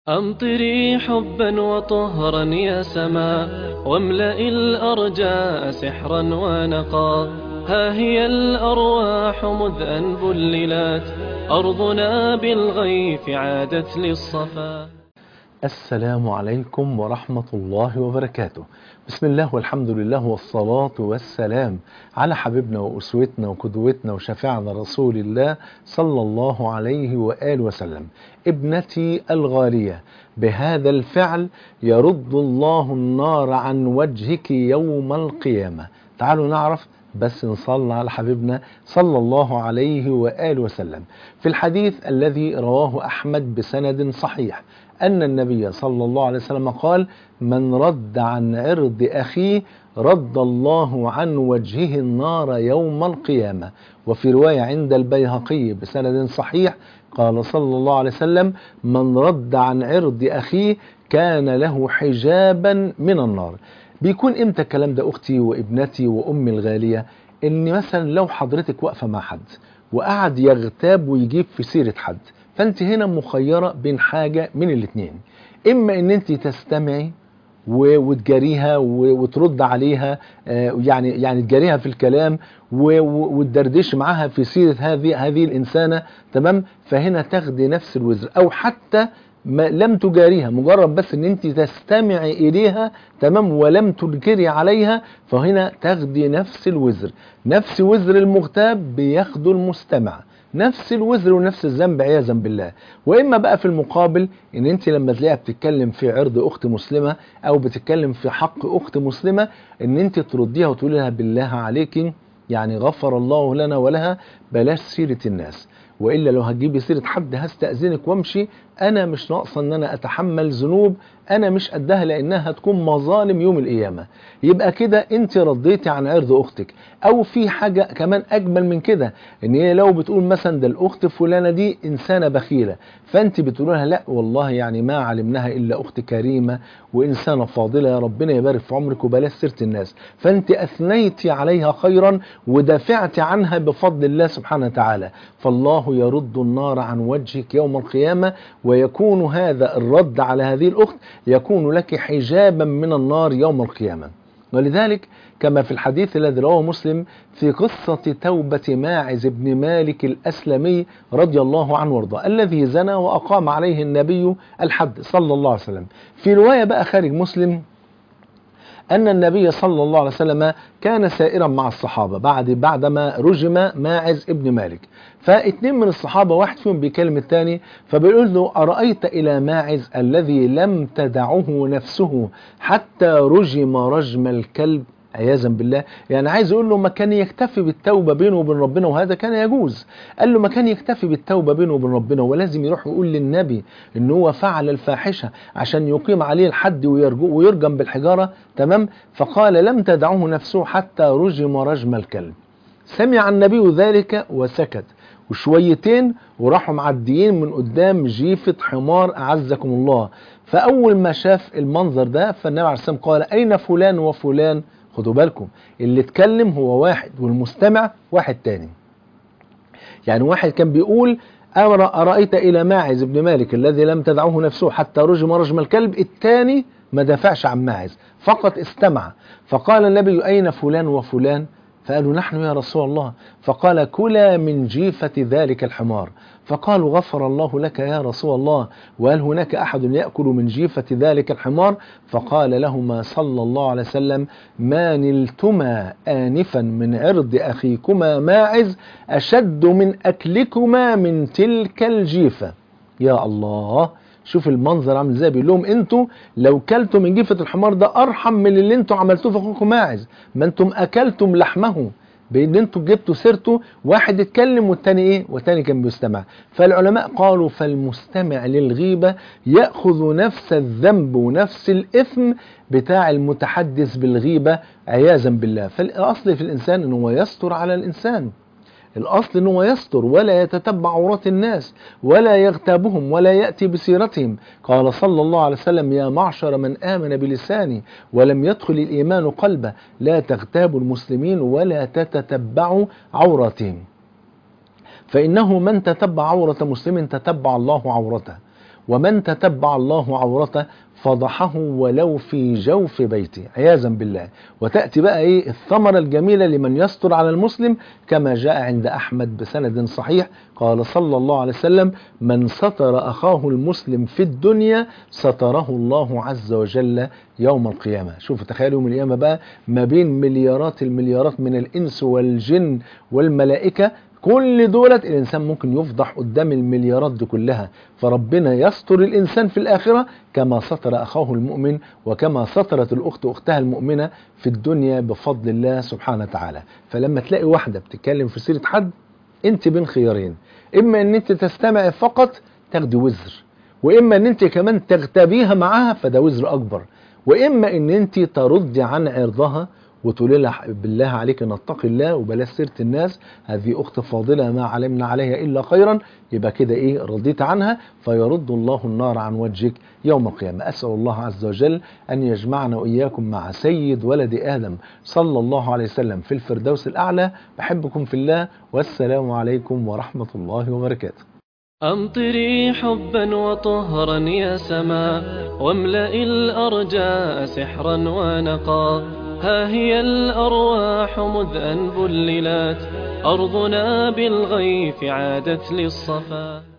أمطري حبا وطهرا يا سماء واملئ الأرجاء سحرا ونقا ها هي الأرواح مذ أن بللت أرضنا بالغيث عادت للصفا السلام عليكم ورحمة الله وبركاته بسم الله والحمد لله والصلاة والسلام على حبيبنا وأسوتنا وقدوتنا وشفيعنا رسول الله صلى الله عليه وآله وسلم ابنتي الغالية بهذا الفعل يرد الله النار عن وجهك يوم القيامة تعالوا نعرف بس نصلي على حبيبنا صلى الله عليه وآله وسلم في الحديث الذي رواه أحمد بسند صحيح أن النبي صلى الله عليه وسلم قال من رد عن عرض أخيه رد الله عن وجهه النار يوم القيامة وفي رواية عند البيهقي بسند صحيح قال صلى الله عليه وسلم من رد عن عرض أخيه كان له حجابا من النار بيكون امتى الكلام ده اختي وابنتي وامي الغاليه ان مثلا لو حضرتك واقفه مع حد وقعد يغتاب ويجيب في سيره حد فانت هنا مخيره بين حاجه من الاثنين اما ان انت تستمعي وتجاريها وترد عليها يعني يعني تجاريها في الكلام وتدردش معاها في سيره هذه هذه الانسانه تمام فهنا تاخدي نفس الوزر او حتى ما لم تجاريها مجرد بس ان انت تستمعي اليها تمام ولم تنكري عليها فهنا تاخدي نفس الوزر نفس وزر المغتاب بياخده المستمع نفس الوزر ونفس الذنب عياذا بالله واما بقى في المقابل ان انت لما تلاقيها بتتكلم في عرض اخت مسلمه او بتتكلم في حق اخت مسلمه ان انت ترديها وتقولي لها بالله عليك يعني غفر الله لنا ولها بلاش سيره الناس والا لو هتجيبي سيره حد هستاذنك وامشي انا مش ناقصه ان انا اتحمل ذنوب انا مش قدها لانها هتكون مظالم يوم القيامه يبقى كده انت رديتي عن عرض اختك او في حاجه كمان اجمل من كده ان هي لو بتقول مثلا ده الاخت فلانه دي انسانه بخيله فانت بتقول لها لا والله يعني ما علمناها الا اخت كريمه وانسانه فاضله يا ربنا يبارك في عمرك وبلاش سيره الناس فانت اثنيتي عليها خيرا ودافعتي عنها بفضل الله سبحانه وتعالى فالله يرد النار عن وجهك يوم القيامه ويكون هذا الرد على هذه الاخت يكون لك حجابا من النار يوم القيامة ولذلك كما في الحديث الذي رواه مسلم في قصة توبة ماعز بن مالك الأسلمي رضي الله عنه وارضاه الذي زنى وأقام عليه النبي الحد صلى الله عليه وسلم في رواية بقى خارج مسلم أن النبي صلى الله عليه وسلم كان سائرا مع الصحابة بعد بعدما رجم ماعز ابن مالك فاتنين من الصحابة واحد فيهم بيكلم الثاني فبيقول له أرأيت إلى ماعز الذي لم تدعه نفسه حتى رجم رجم الكلب عياذا بالله يعني عايز يقول له ما كان يكتفي بالتوبه بينه وبين ربنا وهذا كان يجوز قال له ما كان يكتفي بالتوبه بينه وبين ربنا ولازم يروح يقول للنبي ان هو فعل الفاحشه عشان يقيم عليه الحد ويرجم بالحجاره تمام فقال لم تدعه نفسه حتى رجم رجم الكلب سمع النبي ذلك وسكت وشويتين وراحوا معديين من قدام جيفة حمار أعزكم الله فأول ما شاف المنظر ده فالنبي عليه الصلاة والسلام قال أين فلان وفلان خدوا بالكم اللي اتكلم هو واحد والمستمع واحد تاني يعني واحد كان بيقول أرأيت إلى ماعز بن مالك الذي لم تدعه نفسه حتى رجم رجم الكلب الثاني ما دافعش عن ماعز فقط استمع فقال النبي أين فلان وفلان فقالوا نحن يا رسول الله فقال كلا من جيفة ذلك الحمار فقالوا غفر الله لك يا رسول الله وهل هناك أحد يأكل من جيفة ذلك الحمار فقال لهما صلى الله عليه وسلم ما نلتما آنفا من عرض أخيكما ماعز أشد من أكلكما من تلك الجيفة يا الله شوف المنظر عامل ازاي بيقول لهم انتوا لو كلتوا من جيفه الحمار ده ارحم من اللي انتوا عملتوه في اخوكم ماعز ما انتم اكلتم لحمه بان انتوا جبتوا سيرته واحد اتكلم والتاني ايه والتاني كان بيستمع فالعلماء قالوا فالمستمع للغيبه ياخذ نفس الذنب ونفس الاثم بتاع المتحدث بالغيبه عياذا بالله فالاصل في الانسان ان هو يستر على الانسان الأصل أنه يستر ولا يتتبع عورات الناس ولا يغتابهم ولا يأتي بسيرتهم قال صلى الله عليه وسلم يا معشر من آمن بلساني ولم يدخل الإيمان قلبه لا تغتابوا المسلمين ولا تتتبعوا عوراتهم فإنه من تتبع عورة مسلم تتبع الله عورته ومن تتبع الله عورته فضحه ولو في جوف بيته عياذا بالله وتأتي بقى ايه الثمرة الجميلة لمن يستر على المسلم كما جاء عند أحمد بسند صحيح قال صلى الله عليه وسلم من ستر أخاه المسلم في الدنيا ستره الله عز وجل يوم القيامة شوفوا تخيلوا يوم القيامة بقى ما بين مليارات المليارات من الإنس والجن والملائكة كل دولت الإنسان ممكن يفضح قدام المليارات دي كلها فربنا يستر الإنسان في الآخرة كما ستر أخاه المؤمن وكما سترت الأخت أختها المؤمنة في الدنيا بفضل الله سبحانه وتعالى فلما تلاقي واحدة بتتكلم في سيرة حد انت بين خيارين إما أن انت تستمع فقط تاخدي وزر وإما أن انت كمان تغتابيها معاها فده وزر أكبر وإما أن انت تردي عن عرضها وتقول لها بالله عليك نتقي الله وبلاش سيره الناس هذه اخت فاضله ما علمنا عليها الا خيرا يبقى كده ايه رضيت عنها فيرد الله النار عن وجهك يوم القيامه اسال الله عز وجل ان يجمعنا واياكم مع سيد ولد ادم صلى الله عليه وسلم في الفردوس الاعلى بحبكم في الله والسلام عليكم ورحمه الله وبركاته أمطري حبا وطهرا يا سماء واملئ الأرجاء سحرا ونقا ها هي الأرواح مذ أن بللت أرضنا بالغيث عادت للصفا